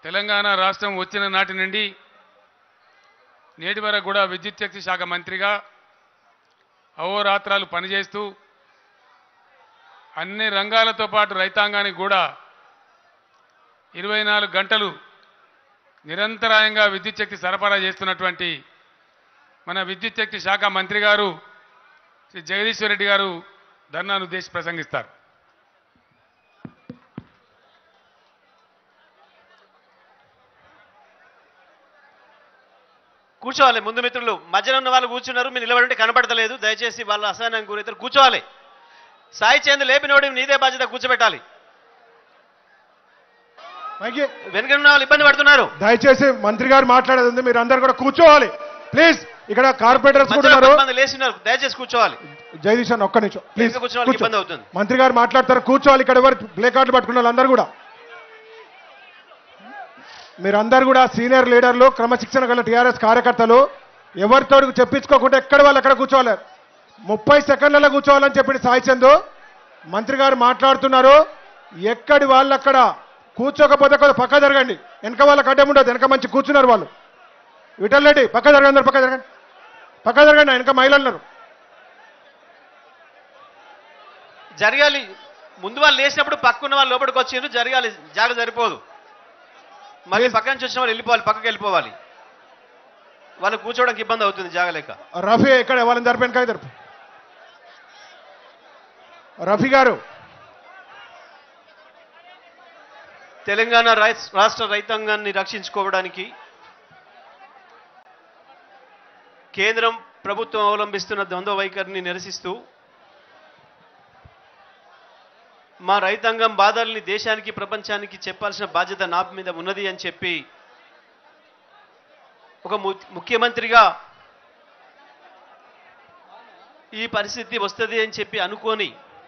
తెలంగాణ రాష్ట్రం వచ్చిన నాటి నుండి నేటి వరకు కూడా విద్యుత్ శక్తి శాఖ మంత్రిగా అహోరాత్రాలు పనిచేస్తూ అన్ని రంగాలతో పాటు రైతాంగానికి కూడా ఇరవై నాలుగు గంటలు నిరంతరాయంగా విద్యుత్ శక్తి సరఫరా చేస్తున్నటువంటి మన విద్యుత్ శక్తి శాఖ మంత్రి గారు శ్రీ జగదీశ్వర్ రెడ్డి గారు ధర్నాను ఉద్దేశించి ప్రసంగిస్తారు కూర్చోవాలి ముందు మిత్రులు మధ్యలో ఉన్న వాళ్ళు కూర్చున్నారు మీరు నిలబడి కనపడతలేదు దయచేసి వాళ్ళ అసహనం గురైతే కూర్చోవాలి సాయి చంద్ లేపినోడి నీదే బాధ్యత కూర్చోబెట్టాలి మైకి వెనుక ఉన్న వాళ్ళు ఇబ్బంది పడుతున్నారు దయచేసి మంత్రి గారు మాట్లాడేది ఉంది మీరు అందరు కూడా కూర్చోవాలి ప్లీజ్ ఇక్కడ కార్పొరేటర్స్ కూడా మధ్యలో ఉన్నారు కొంతమంది లేచినారు దయచేసి కూర్చోవాలి జగదీష్ అన్న ఒక్క నిమిషం ప్లీజ్ వెనుక కూర్చోవాలి, కూర్చో. ఇబ్బంది అవుతుంది. మంత్రి గారు మాట్లాడతారు కూర్చోవాలి ఇక్కడ ఎవరు ప్లే కార్డులు పట్టుకున్న వాళ్ళందరూ కూడా మీరందరూ కూడా సీనియర్ లీడర్లు క్రమశిక్షణ గల టీఆర్ఎస్ కార్యకర్తలు ఎవరితో చెప్పించుకోకుండా ఎక్కడ వాళ్ళు ఎక్కడ కూర్చోవాలి ముప్పై సెకండ్లలో కూర్చోవాలని చెప్పి సాయి చందు మంత్రి గారు మాట్లాడుతున్నారు ఎక్కడి వాళ్ళు అక్కడ కూర్చోకపోతే కొంచెం పక్క జరగండి వెనక వాళ్ళకి అడ్డం ఉండదు వెనక మంచి కూర్చున్నారు వాళ్ళు విఠల్ రెడ్డి పక్క జరగండి అందరు పక్క జరగండి పక్క జరగండి వెనక మహిళలు ఉన్నారు జరగాలి ముందు వాళ్ళు లేచినప్పుడు పక్కన్న వాళ్ళు లోపలికి వచ్చిండ్రు జరగాలి జాగ సరిపోదు మళ్ళీ పక్క నుంచి వచ్చిన వాళ్ళు వెళ్ళిపోవాలి పక్కకి వెళ్ళిపోవాలి వాళ్ళు కూర్చోవడానికి ఇబ్బంది అవుతుంది జాగలేక రఫీ ఇక్కడ వాళ్ళని జరిపి వెనక జరుపు రఫీ గారు తెలంగాణ రై- రాష్ట్ర రైతాంగాన్ని రక్షించుకోవడానికి కేంద్రం ప్రభుత్వం అవలంబిస్తున్న ద్వంద్వ వైఖరిని నిరసిస్తూ మా రైతాంగం బాధల్ని దేశానికి ప్రపంచానికి చెప్పాల్సిన బాధ్యత నా మీద ఉన్నది అని చెప్పి ఒక ము- ముఖ్యమంత్రిగా ఈ పరిస్థితి వస్తుంది అని చెప్పి అనుకోని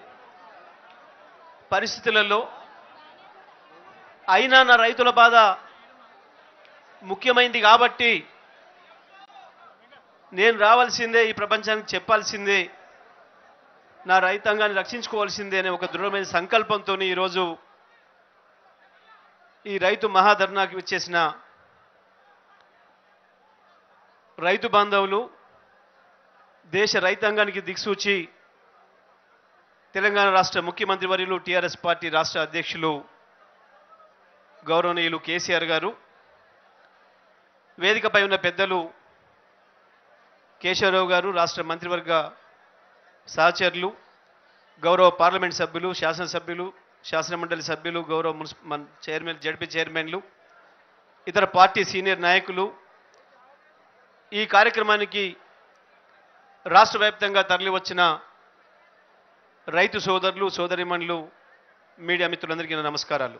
పరిస్థితులలో అయినా నా రైతుల బాధ ముఖ్యమైంది కాబట్టి నేను రావాల్సిందే ఈ ప్రపంచానికి చెప్పాల్సిందే నా రైతాంగాన్ని రక్షించుకోవాల్సిందే అనే ఒక దృఢమైన సంకల్పంతో ఈరోజు ఈ రైతు మహాధర్నాకి వచ్చేసిన రైతు బాంధవులు దేశ రైతాంగానికి దిక్సూచి తెలంగాణ రాష్ట్ర ముఖ్యమంత్రి వర్యులు టీఆర్ఎస్ పార్టీ రాష్ట్ర అధ్యక్షులు గౌరవనీయులు కేసీఆర్ గారు వేదికపై ఉన్న పెద్దలు కేశవరావు గారు రాష్ట్ర మంత్రివర్గ సహచరులు గౌరవ పార్లమెంట్ సభ్యులు శాసనసభ్యులు శాసనమండలి సభ్యులు గౌరవ మున్సి మన చైర్మన్ జడ్పీ చైర్మన్లు ఇతర పార్టీ సీనియర్ నాయకులు ఈ కార్యక్రమానికి రాష్ట్ర వ్యాప్తంగా తరలివచ్చిన రైతు సోదరులు సోదరిమణులు మీడియా మిత్రులందరికీ నా నమస్కారాలు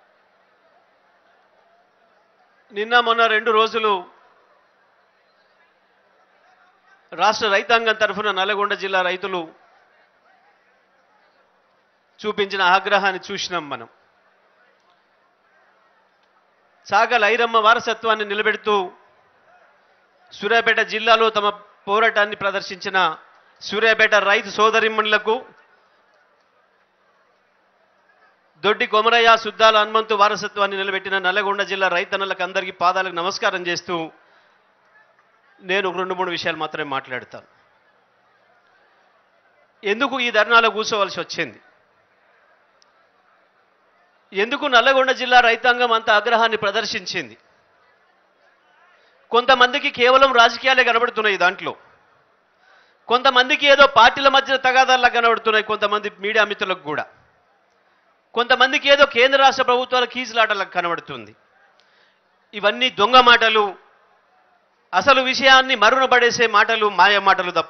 నిన్న మొన్న రెండు రోజులు రాష్ట్ర రైతాంగం తరఫున నల్గొండ జిల్లా రైతులు చూపించిన ఆగ్రహాన్ని చూసినాం మనం సాగల ఐరమ్మ వారసత్వాన్ని నిలబెడుతూ సూర్యాపేట జిల్లాలో తమ పోరాటాన్ని ప్రదర్శించిన సూర్యాపేట రైతు సోదరిమణులకు దొడ్డి కొమరయ్య సుద్దాల హనుమంతు వారసత్వాన్ని నిలబెట్టిన నల్లగొండ జిల్లా రైతన్నలకు అందరికీ పాదాలకు నమస్కారం చేస్తూ నేను ఒక రెండు మూడు విషయాలు మాత్రమే మాట్లాడతాను ఎందుకు ఈ ధర్నాలో కూర్చోవలసి వచ్చింది ఎందుకు నల్లగొండ జిల్లా రైతాంగం అంత ఆగ్రహాన్ని ప్రదర్శించింది కొంతమందికి కేవలం రాజకీయాలే కనబడుతున్నాయి దాంట్లో కొంతమందికి ఏదో పార్టీల మధ్య తగాదాల్లా కనబడుతున్నాయి కొంతమంది మీడియా మిత్రులకు కూడా కొంతమందికి ఏదో కేంద్ర రాష్ట్ర ప్రభుత్వాల కీచులాటలకు కనబడుతుంది ఇవన్నీ దొంగ మాటలు అసలు విషయాన్ని మరున పడేసే మాటలు మాయ మాటలు తప్ప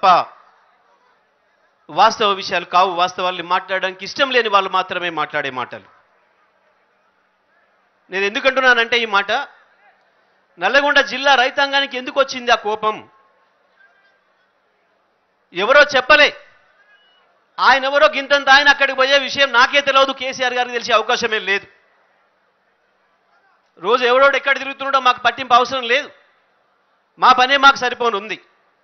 వాస్తవ విషయాలు కావు వాస్తవాల్ని మాట్లాడడానికి ఇష్టం లేని వాళ్ళు మాత్రమే మాట్లాడే మాటలు నేను ఎందుకంటున్నానంటే ఈ మాట నల్లగొండ జిల్లా రైతాంగానికి ఎందుకు వచ్చింది ఆ కోపం ఎవరో చెప్పలే ఆయన ఎవరో గింతంత ఆయన అక్కడికి పోయే విషయం నాకే తెలియదు కేసీఆర్ గారికి తెలిసే అవకాశమే లేదు రోజు ఎవరోడు ఎక్కడ తిరుగుతున్నాడో మాకు పట్టింపు అవసరం లేదు మా పనే మాకు సరిపోను ఉంది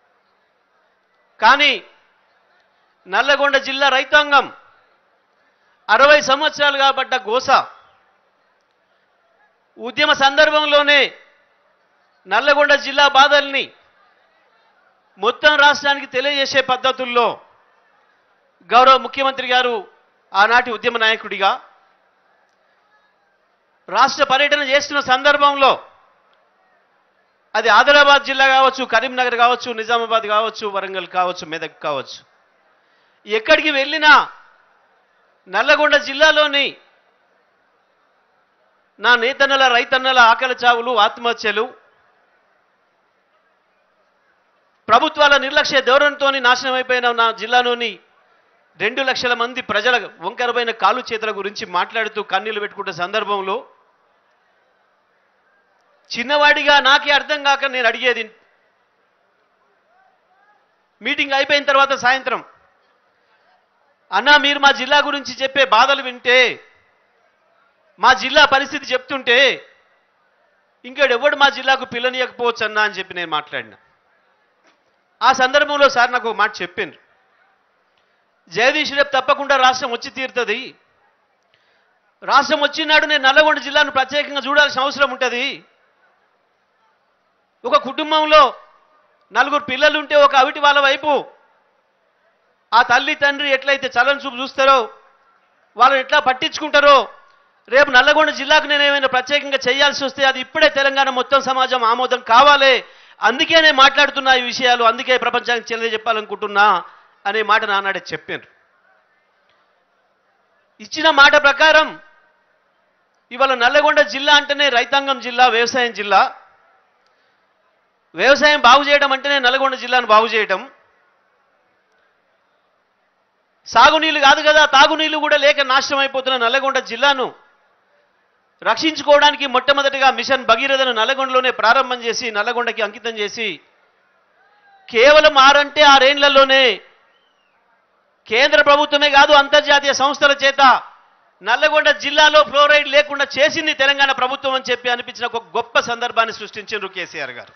కానీ నల్లగొండ జిల్లా రైతాంగం అరవై సంవత్సరాలుగా పడ్డ గోస ఉద్యమ సందర్భంలోనే నల్లగొండ జిల్లా బాధల్ని మొత్తం రాష్ట్రానికి తెలియజేసే పద్ధతుల్లో గౌరవ ముఖ్యమంత్రి గారు ఆనాటి ఉద్యమ నాయకుడిగా రాష్ట్ర పర్యటన చేస్తున్న సందర్భంలో అది ఆదిలాబాద్ జిల్లా కావచ్చు కరీంనగర్ కావచ్చు నిజామాబాద్ కావచ్చు వరంగల్ కావచ్చు మెదక్ కావచ్చు ఎక్కడికి వెళ్ళినా నల్లగొండ జిల్లాలోని నా నేతన్నల రైతన్నల ఆకలి చావులు ఆత్మహత్యలు ప్రభుత్వాల నిర్లక్ష్య ధోరణితో నాశనం అయిపోయిన నా జిల్లాలోని రెండు లక్షల మంది ప్రజల వంకరమైన కాలు చేతుల గురించి మాట్లాడుతూ కన్నీళ్లు పెట్టుకుంటే సందర్భంలో చిన్నవాడిగా నాకే అర్థం కాక నేను అడిగేది మీటింగ్ అయిపోయిన తర్వాత సాయంత్రం అన్నా మీరు మా జిల్లా గురించి చెప్పే బాధలు వింటే మా జిల్లా పరిస్థితి చెప్తుంటే ఇంకెవడు మా జిల్లాకు పిల్లనియకపోవచ్చు అన్నా అని చెప్పి నేను మాట్లాడినా ఆ సందర్భంలో సార్ నాకు ఒక మాట చెప్పిండ్రు జగదీష్ రేపు తప్పకుండా రాష్ట్రం వచ్చి తీరుతుంది రాష్ట్రం వచ్చినాడు నేను నల్లగొండ జిల్లాను ప్రత్యేకంగా చూడాల్సిన అవసరం ఉంటుంది ఒక కుటుంబంలో నలుగురు పిల్లలు ఉంటే ఒక అవిటి వాళ్ళ వైపు ఆ తల్లి తండ్రి ఎట్లయితే చలని చూపు చూస్తారో వాళ్ళని ఎట్లా పట్టించుకుంటారో రేపు నల్లగొండ జిల్లాకు నేను ఏమైనా ప్రత్యేకంగా చేయాల్సి వస్తే అది ఇప్పుడే తెలంగాణ మొత్తం సమాజం ఆమోదం కావాలి అందుకే నేను మాట్లాడుతున్నా ఈ విషయాలు అందుకే ప్రపంచానికి తెలియజెప్పాలనుకుంటున్నా అనే మాట నానాడే చెప్పాను ఇచ్చిన మాట ప్రకారం ఇవాళ నల్లగొండ జిల్లా అంటేనే రైతాంగం జిల్లా వ్యవసాయం జిల్లా వ్యవసాయం బాగు చేయడం అంటేనే నల్గొండ జిల్లాను బాగు చేయడం సాగునీళ్ళు కాదు కదా తాగునీళ్ళు కూడా లేక నాశనం అయిపోతున్న నల్లగొండ జిల్లాను రక్షించుకోవడానికి మొట్టమొదటిగా మిషన్ భగీరథను నల్లగొండలోనే ప్రారంభం చేసి నల్లగొండకి అంకితం చేసి కేవలం ఆరంటే ఆరేండ్లలోనే కేంద్ర ప్రభుత్వమే కాదు అంతర్జాతీయ సంస్థల చేత నల్లగొండ జిల్లాలో ఫ్లోరైడ్ లేకుండా చేసింది తెలంగాణ ప్రభుత్వం అని చెప్పి అనిపించిన ఒక గొప్ప సందర్భాన్ని సృష్టించారు కేసీఆర్ గారు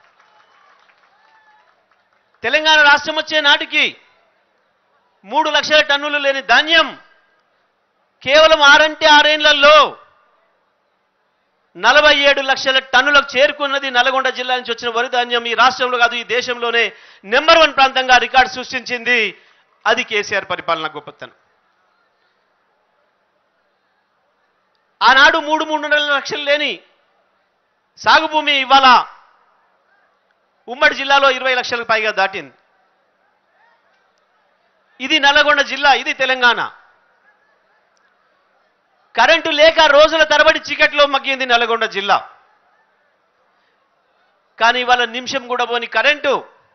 తెలంగాణ రాష్ట్రం వచ్చే నాటికి మూడు లక్షల టన్నులు లేని ధాన్యం కేవలం ఆరంటే ఆరేండ్లలో నలభై ఏడు లక్షల టన్నులకు చేరుకున్నది నల్గొండ జిల్లా నుంచి వచ్చిన వరి ధాన్యం ఈ రాష్ట్రంలో కాదు ఈ దేశంలోనే నెంబర్ వన్ ప్రాంతంగా రికార్డు సృష్టించింది అది కేసీఆర్ పరిపాలన గొప్పతనం ఆనాడు మూడు మూడున్నర లక్షలు లేని సాగు భూమి ఇవాళ ఉమ్మడి జిల్లాలో ఇరవై లక్షలకు పైగా దాటింది ఇది నల్లగొండ జిల్లా ఇది తెలంగాణ కరెంటు లేక రోజుల తరబడి చీకట్లో మగ్గింది నల్గొండ జిల్లా కానీ ఇవాళ నిమిషం కూడా పోని కరెంటు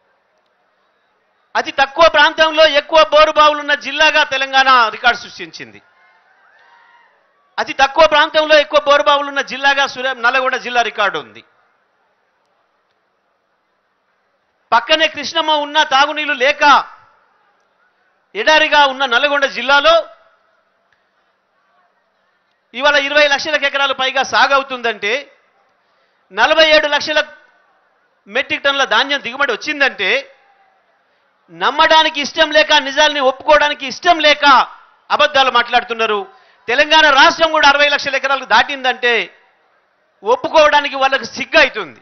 అతి తక్కువ ప్రాంతంలో ఎక్కువ బోరు బావులున్న జిల్లాగా తెలంగాణ రికార్డు సృష్టించింది అతి తక్కువ ప్రాంతంలో ఎక్కువ బోరు బావులున్న జిల్లాగా సూర్య నల్లగొండ జిల్లా రికార్డు ఉంది పక్కనే కృష్ణమ్మ ఉన్న తాగునీళ్లు లేక ఎడారిగా ఉన్న నల్లగొండ జిల్లాలో ఇవాళ ఇరవై లక్షల ఎకరాలు పైగా సాగవుతుందంటే నలభై ఏడు లక్షల మెట్రిక్ టన్నుల ధాన్యం దిగుబడి వచ్చిందంటే నమ్మడానికి ఇష్టం లేక నిజాల్ని ఒప్పుకోవడానికి ఇష్టం లేక అబద్ధాలు మాట్లాడుతున్నారు తెలంగాణ రాష్ట్రం కూడా అరవై లక్షల ఎకరాలకు దాటిందంటే ఒప్పుకోవడానికి వాళ్ళకి సిగ్గు అవుతుంది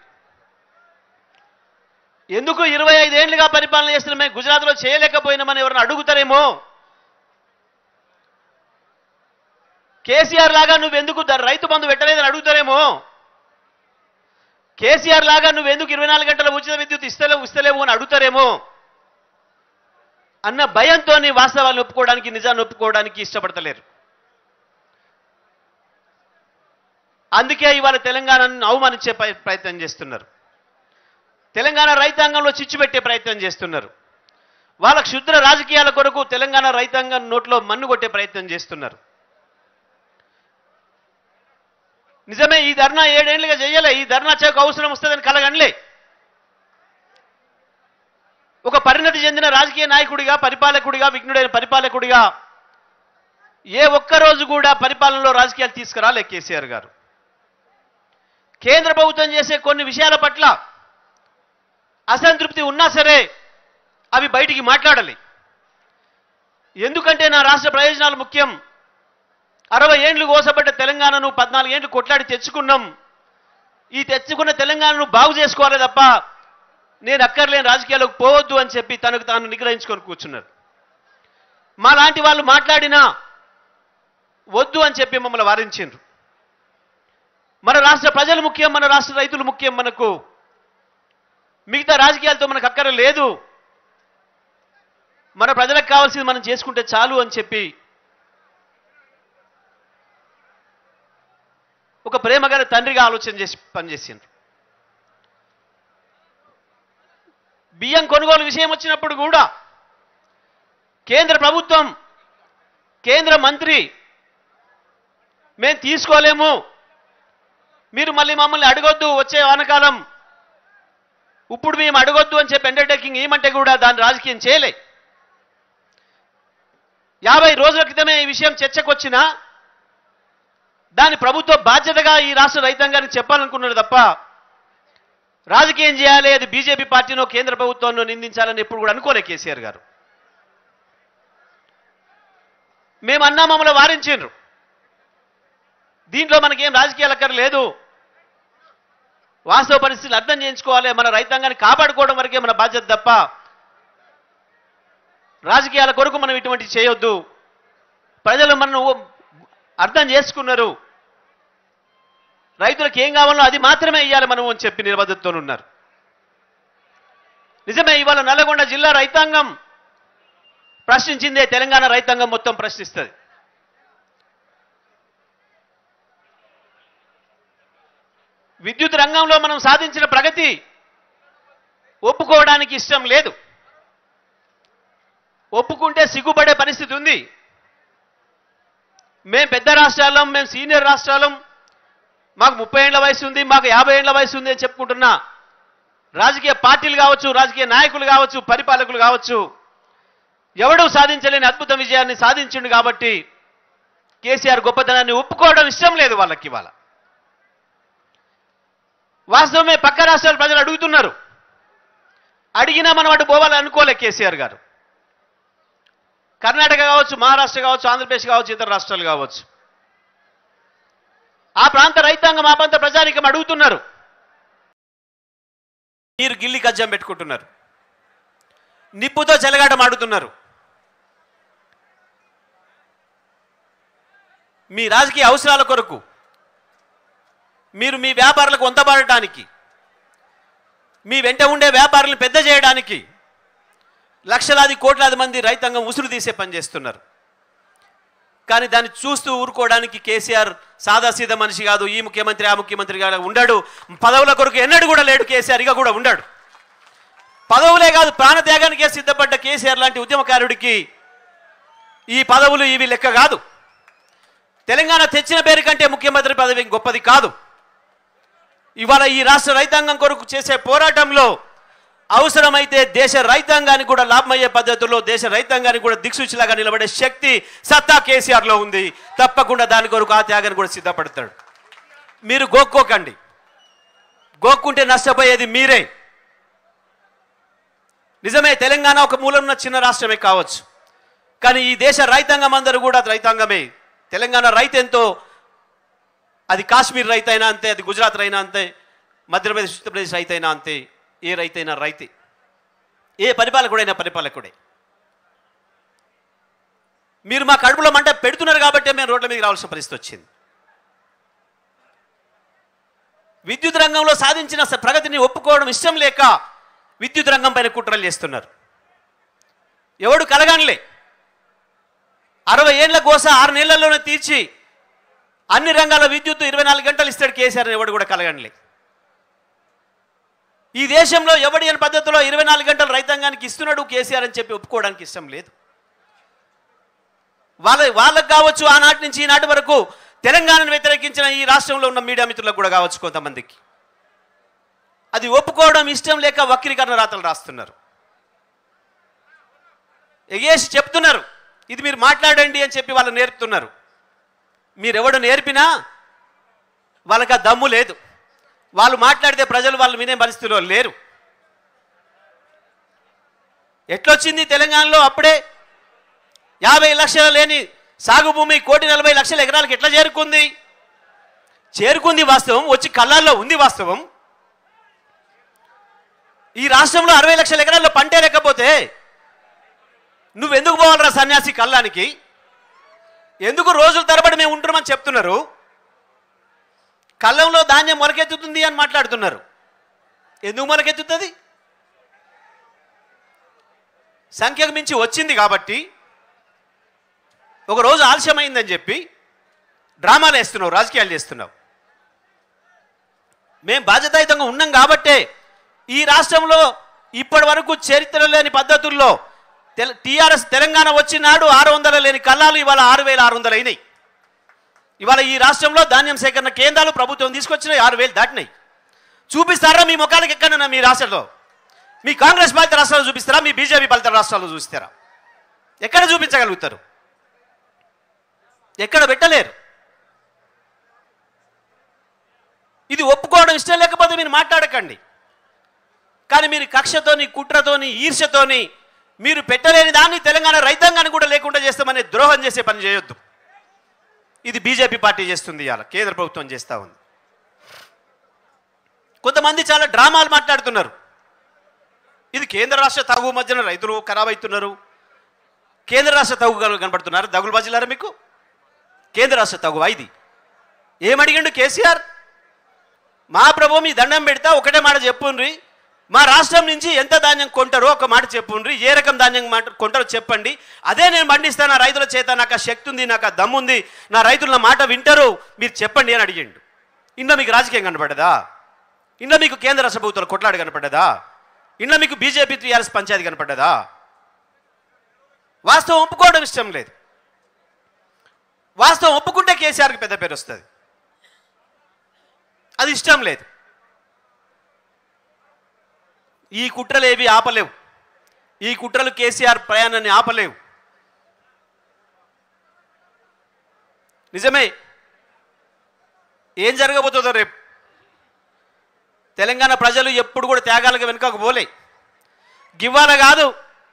ఎందుకు ఇరవై ఐదేళ్లుగా పరిపాలన చేస్తున్న మేము గుజరాత్లో చేయలేకపోయినామని ఎవరైనా అడుగుతారేమో కేసీఆర్ లాగా నువ్వెందుకు ద- రైతు బంధు పెట్టలేదని అడుగుతారేమో కేసీఆర్ లాగా నువ్వెందుకు ఇరవై నాలుగు గంటల ఉచిత విద్యుత్ ఇస్తలేవు ఇస్తలేవు అని అడుగుతారేమో అన్న భయంతో వాస్తవాలను ఒప్పుకోవడానికి నిజాన్ని ఒప్పుకోవడానికి ఇష్టపడతలేరు అందుకే ఇవాళ తెలంగాణను అవమానించే ప్రయ- ప్రయత్నం చేస్తున్నారు తెలంగాణ రైతాంగంలో చిచ్చు పెట్టే ప్రయత్నం చేస్తున్నారు వాళ్ళ క్షుద్ర రాజకీయాల కొరకు తెలంగాణ రైతాంగం నోట్లో మన్ను కొట్టే ప్రయత్నం చేస్తున్నారు నిజమే ఈ ధర్నా ఏడేళ్లుగా చెయ్యలే ఈ ధర్నా చేకు అవసరం వస్తుందని కలగనలే ఒక పరిణతి చెందిన రాజకీయ నాయకుడిగా పరిపాలకుడిగా విఘ్నుడైన పరిపాలకుడిగా ఏ ఒక్క రోజు కూడా పరిపాలనలో రాజకీయాలు తీసుకురాలే కేసీఆర్ గారు కేంద్ర ప్రభుత్వం చేసే కొన్ని విషయాల పట్ల అసంతృప్తి ఉన్నా సరే అవి బయటికి మాట్లాడాలి ఎందుకంటే నా రాష్ట్ర ప్రయోజనాలు ముఖ్యం అరవై ఏండ్లు కోసపడ్డ తెలంగాణను పద్నాలుగు ఏండ్లు కొట్లాడి తెచ్చుకున్నాం ఈ తెచ్చుకున్న తెలంగాణను బాగు చేసుకోవాలి తప్ప నేను అక్కర్లేని రాజకీయాలకు పోవద్దు అని చెప్పి తనకు తాను నిగ్రహించుకొని కూర్చున్నారు మా లాంటి వాళ్ళు మాట్లాడినా వద్దు అని చెప్పి మమ్మల్ని వారించిండ్రు మన రాష్ట్ర ప్రజలు ముఖ్యం మన రాష్ట్ర రైతులు ముఖ్యం మనకు మిగతా రాజకీయాలతో మనకు అక్కర లేదు మన ప్రజలకు కావాల్సింది మనం చేసుకుంటే చాలు అని చెప్పి ఒక ప్రేమగారి తండ్రిగా ఆలోచన చేసి పనిచేసిండ్రు బియ్యం కొనుగోలు విషయం వచ్చినప్పుడు కూడా కేంద్ర ప్రభుత్వం కేంద్ర మంత్రి మేము తీసుకోలేము మీరు మళ్ళీ మమ్మల్ని అడగొద్దు వచ్చే వానకాలం ఇప్పుడు మేము అడగొద్దు అని చెప్పి అండర్టేకింగ్ ఏమంటే కూడా దాని రాజకీయం చేయలే యాభై రోజుల క్రితమే ఈ విషయం చర్చకు వచ్చినా దాని ప్రభుత్వ బాధ్యతగా ఈ రాష్ట్ర రైతాంగానికి చెప్పాలనుకున్నారు తప్ప రాజకీయం చేయాలి అది బీజేపీ పార్టీనో కేంద్ర ప్రభుత్వాన్ని నిందించాలని ఎప్పుడు కూడా అనుకోలే కేసీఆర్ గారు మేము అన్నా మమ్మల్ని వారించిండ్రు దీంట్లో మనకేం రాజకీయాలు అక్కర లేదు వాస్తవ పరిస్థితులు అర్థం చేయించుకోవాలి మన రైతాంగాన్ని కాపాడుకోవడం వరకే మన బాధ్యత తప్ప రాజకీయాల కొరకు మనం ఇటువంటి చేయొద్దు ప్రజలు మనను అర్థం చేసుకున్నారు రైతులకు ఏం కావాలో అది మాత్రమే ఇవ్వాలి మనం అని చెప్పి నిలబద్ధతతో ఉన్నారు నిజమే ఇవాళ నల్లగొండ జిల్లా రైతాంగం ప్రశ్నించిందే తెలంగాణ రైతాంగం మొత్తం ప్రశ్నిస్తుంది విద్యుత్ రంగంలో మనం సాధించిన ప్రగతి ఒప్పుకోవడానికి ఇష్టం లేదు ఒప్పుకుంటే సిగ్గుపడే పరిస్థితి ఉంది మేము పెద్ద రాష్ట్రాలం మేము సీనియర్ రాష్ట్రాలం మాకు ముప్పై ఏళ్ల వయసు ఉంది మాకు యాభై ఏళ్ల వయసు ఉంది అని చెప్పుకుంటున్నా రాజకీయ పార్టీలు కావచ్చు రాజకీయ నాయకులు కావచ్చు పరిపాలకులు కావచ్చు ఎవడూ సాధించలేని అద్భుత విజయాన్ని సాధించిండు కాబట్టి కేసీఆర్ గొప్పతనాన్ని ఒప్పుకోవడం ఇష్టం లేదు వాళ్ళకి ఇవాళ వాస్తవమే పక్క రాష్ట్రాల ప్రజలు అడుగుతున్నారు అడిగినా మనం అటు పోవాలని అనుకోలే కేసీఆర్ గారు కర్ణాటక కావచ్చు మహారాష్ట్ర కావచ్చు ఆంధ్రప్రదేశ్ కావచ్చు ఇతర రాష్ట్రాలు కావచ్చు ఆ ప్రాంత రైతాంగం ఆ ప్రాంత ప్రజానికం అడుగుతున్నారు మీరు గిల్లి కజ్జం పెట్టుకుంటున్నారు నిప్పుతో చెలగాటం ఆడుతున్నారు మీ రాజకీయ అవసరాల కొరకు మీరు మీ వ్యాపారులకు వంతబాడటానికి మీ వెంట ఉండే వ్యాపారులను పెద్ద చేయడానికి లక్షలాది కోట్లాది మంది రైతాంగం ఉసురు తీసే పని చేస్తున్నారు కానీ దాన్ని చూస్తూ ఊరుకోవడానికి కేసీఆర్ సాదాసీద మనిషి కాదు ఈ ముఖ్యమంత్రి ఆ ముఖ్యమంత్రి కాదు ఉండడు పదవుల కొరకు ఎన్నడూ కూడా లేడు కేసీఆర్ ఇక కూడా ఉండడు పదవులే కాదు ప్రాణత్యాగానికే సిద్ధపడ్డ కేసీఆర్ లాంటి ఉద్యమకారుడికి ఈ పదవులు ఇవి లెక్క కాదు తెలంగాణ తెచ్చిన పేరు కంటే ముఖ్యమంత్రి పదవి గొప్పది కాదు ఇవాళ ఈ రాష్ట్ర రైతాంగం కొరకు చేసే పోరాటంలో అవసరమైతే దేశ రైతాంగానికి కూడా లాభమయ్యే పద్ధతుల్లో దేశ రైతాంగానికి కూడా దిక్సూచిలాగా నిలబడే శక్తి సత్తా కేసీఆర్లో ఉంది తప్పకుండా దాని కొరకు ఆ త్యాగాన్ని కూడా సిద్ధపడతాడు మీరు గోక్కోకండి గోక్కుంటే నష్టపోయేది మీరే నిజమే తెలంగాణ ఒక మూలం ఉన్న చిన్న రాష్ట్రమే కావచ్చు కానీ ఈ దేశ రైతాంగం అందరూ కూడా రైతాంగమే తెలంగాణ రైతు ఎంతో అది కాశ్మీర్ రైతు అయినా అంతే అది గుజరాత్ అయినా అంతే మధ్యప్రదేశ్ ఉత్తరప్రదేశ్ రైతు అయినా అంతే ఏ రైతైనా రైతే ఏ పరిపాలకుడైనా పరిపాలకుడే మీరు మా కడుపులో మంట పెడుతున్నారు కాబట్టి మేము రోడ్ల మీద రావాల్సిన పరిస్థితి వచ్చింది విద్యుత్ రంగంలో సాధించిన స- ప్రగతిని ఒప్పుకోవడం ఇష్టం లేక విద్యుత్ రంగం పైన కుట్రలు చేస్తున్నారు ఎవడు కలగనలే అరవై ఏళ్ల కోస ఆరు నెలల్లోనే తీర్చి అన్ని రంగాల విద్యుత్ ఇరవై నాలుగు గంటలు ఇస్తాడు కేసీఆర్ అని ఎవడు కూడా కలగనలే ఈ దేశంలో ఎవడి అని పద్ధతిలో ఇరవై నాలుగు గంటలు రైతాంగానికి ఇస్తున్నాడు కేసీఆర్ అని చెప్పి ఒప్పుకోవడానికి ఇష్టం లేదు వాళ్ళ వాళ్ళకు కావచ్చు ఆనాటి నుంచి ఈనాటి వరకు తెలంగాణను వ్యతిరేకించిన ఈ రాష్ట్రంలో ఉన్న మీడియా మిత్రులకు కూడా కావచ్చు కొంతమందికి అది ఒప్పుకోవడం ఇష్టం లేక వక్రీకరణ రాతలు రాస్తున్నారు ఎగేసి చెప్తున్నారు ఇది మీరు మాట్లాడండి అని చెప్పి వాళ్ళు నేర్పుతున్నారు మీరెవడు నేర్పినా వాళ్ళకి ఆ దమ్ము లేదు వాళ్ళు మాట్లాడితే ప్రజలు వాళ్ళు వినే పరిస్థితిలో లేరు ఎట్లొచ్చింది తెలంగాణలో అప్పుడే యాభై లక్షల లేని సాగు భూమి కోటి నలభై లక్షల ఎకరాలకు ఎట్లా చేరుకుంది చేరుకుంది వాస్తవం వచ్చి కళ్ళాల్లో ఉంది వాస్తవం ఈ రాష్ట్రంలో అరవై లక్షల ఎకరాల్లో పంటే లేకపోతే నువ్వెందుకు పోవాలరా సన్యాసి కళ్ళానికి ఎందుకు రోజుల తరబడి మేము ఉంటున్నామని చెప్తున్నారు కళ్ళంలో ధాన్యం మొలకెత్తుతుంది అని మాట్లాడుతున్నారు ఎందుకు మొలకెత్తుతుంది సంఖ్యకు మించి వచ్చింది కాబట్టి ఒక రోజు ఆలస్యమైందని చెప్పి డ్రామాలు వేస్తున్నావు రాజకీయాలు చేస్తున్నావు మేము బాధ్యతాయుతంగా ఉన్నాం కాబట్టే ఈ రాష్ట్రంలో ఇప్పటి వరకు చరిత్ర లేని పద్ధతుల్లో తెల టీఆర్ఎస్ తెలంగాణ వచ్చినాడు ఆరు వందల లేని కళ్ళాలు ఇవాళ ఆరు వేల ఆరు వందలు అయినాయి ఇవాళ ఈ రాష్ట్రంలో ధాన్యం సేకరణ కేంద్రాలు ప్రభుత్వం తీసుకొచ్చినాయి ఆరు వేలు దాటినాయి చూపిస్తారా మీ ముఖాలకు ఎక్కడన్నా మీ రాష్ట్రంలో మీ కాంగ్రెస్ పాలిత రాష్ట్రాలు చూపిస్తారా మీ బీజేపీ పాలిత రాష్ట్రాలు చూపిస్తారా ఎక్కడ చూపించగలుగుతారు ఎక్కడ పెట్టలేరు ఇది ఒప్పుకోవడం ఇష్టం లేకపోతే మీరు మాట్లాడకండి కానీ మీరు కక్షతోని కుట్రతోని ఈర్ష్యతోని మీరు పెట్టలేని దాన్ని తెలంగాణ రైతాంగాన్ని కూడా లేకుండా చేస్తామనే ద్రోహం చేసే పని చేయొద్దు ఇది బీజేపీ పార్టీ చేస్తుంది ఇవాళ కేంద్ర ప్రభుత్వం చేస్తూ ఉంది కొంతమంది చాలా డ్రామాలు మాట్లాడుతున్నారు ఇది కేంద్ర రాష్ట్ర తగు మధ్యన రైతులు ఖరాబ్ అవుతున్నారు కేంద్ర రాష్ట్ర తగు కనపడుతున్నారు దగులు బజిలారా మీకు కేంద్ర రాష్ట్ర తగువా ఇది ఏమడిగిండు కేసీఆర్ మా ప్రభు మీ దండం పెడతా ఒకటే మాట చెప్పుండ్రి మా రాష్ట్రం నుంచి ఎంత ధాన్యం కొంటారో ఒక మాట చెప్పుండ్రి ఏ రకం ధాన్యం మాట కొంటారో చెప్పండి అదే నేను పండిస్తాను నా రైతుల చేత నాకు ఆ శక్తి ఉంది నాకు ఆ దమ్ము ఉంది నా రైతులు నా మాట వింటారు మీరు చెప్పండి అని అడిగిండు ఇంట్లో మీకు రాజకీయం కనపడ్డదా ఇంట్లో మీకు కేంద్ర రాష్ట్ర ప్రభుత్వాల కొట్లాడు కనపడ్డదా ఇంట్లో మీకు బీజేపీ టీఆర్ఎస్ పంచాయతీ కనపడ్డదా వాస్తవం ఒప్పుకోవడం ఇష్టం లేదు వాస్తవం ఒప్పుకుంటే కేసీఆర్కి పెద్ద పేరు వస్తుంది అది ఇష్టం లేదు ఈ కుట్రలేవి ఆపలేవు ఈ కుట్రలు కేసీఆర్ ప్రయాణాన్ని ఆపలేవు నిజమే ఏం జరగబోతుందో రేపు తెలంగాణ ప్రజలు ఎప్పుడు కూడా త్యాగాలకు వెనుకకు పోలే గివ్వాల కాదు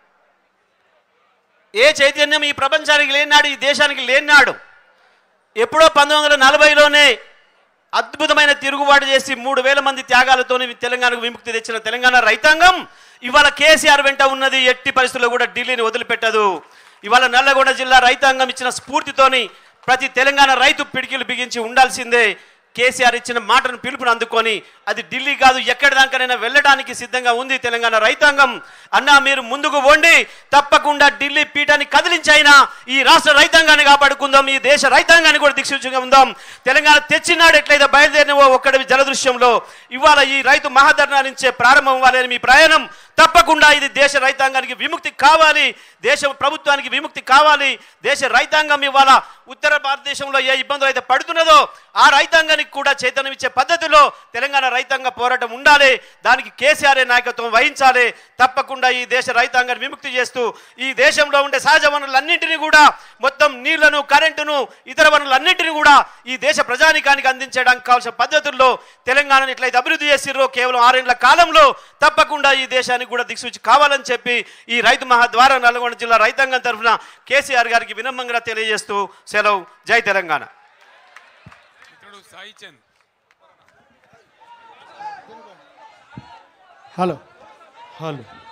ఏ చైతన్యం ఈ ప్రపంచానికి లేనాడు ఈ దేశానికి లేనాడు ఎప్పుడో పంతొమ్మిది వందల నలభైలోనే అద్భుతమైన తిరుగుబాటు చేసి మూడు వేల మంది త్యాగాలతోని తెలంగాణకు విముక్తి తెచ్చిన తెలంగాణ రైతాంగం ఇవాళ కేసీఆర్ వెంట ఉన్నది ఎట్టి పరిస్థితుల్లో కూడా ఢిల్లీని వదిలిపెట్టదు ఇవాళ నల్లగొండ జిల్లా రైతాంగం ఇచ్చిన స్ఫూర్తితోని ప్రతి తెలంగాణ రైతు పిడికిలు బిగించి ఉండాల్సిందే కేసీఆర్ ఇచ్చిన మాటను పిలుపుని అందుకొని అది ఢిల్లీ కాదు ఎక్కడి దానికైనా వెళ్ళడానికి సిద్ధంగా ఉంది తెలంగాణ రైతాంగం అన్నా మీరు ముందుకు వండి తప్పకుండా ఢిల్లీ పీఠాన్ని కదిలించైనా ఈ రాష్ట్ర రైతాంగాన్ని కాపాడుకుందాం ఈ దేశ రైతాంగాన్ని కూడా దిక్సూచిగా ఉందాం తెలంగాణ తెచ్చినాడు ఎట్లయితే బయలుదేరినవో ఒక్కడి జలదృశ్యంలో ఇవాళ ఈ రైతు మహాధర్నా నుంచే ప్రారంభం అవ్వాలి మీ ప్రయాణం తప్పకుండా ఇది దేశ రైతాంగానికి విముక్తి కావాలి దేశ ప్రభుత్వానికి విముక్తి కావాలి దేశ రైతాంగం ఇవాళ ఉత్తర భారతదేశంలో ఏ ఇబ్బందులు అయితే పడుతున్నదో ఆ రైతాంగానికి కూడా చైతన్యం ఇచ్చే పద్ధతిలో తెలంగాణ రైతాంగ పోరాటం ఉండాలి దానికి కేసీఆర్ నాయకత్వం వహించాలి తప్పకుండా ఈ దేశ రైతాంగాన్ని విముక్తి చేస్తూ ఈ దేశంలో ఉండే సహజ వనరులన్నింటినీ కూడా మొత్తం నీళ్లను కరెంటును ఇతర వనరులన్నింటినీ కూడా ఈ దేశ ప్రజానికానికి అందించడానికి కావాల్సిన పద్ధతుల్లో తెలంగాణను ఎట్లయితే అభివృద్ధి చేసిర్రో కేవలం ఆరేళ్ల కాలంలో తప్పకుండా ఈ దేశానికి కూడా దిక్సూచి కావాలని చెప్పి ఈ రైతు మహాద్వార నల్గొండ జిల్లా రైతాంగం తరఫున కేసీఆర్ గారికి వినమ్రంగా తెలియజేస్తూ సెలవు జై తెలంగాణ మిత్రుడు సాయి చంద్ హలో హలో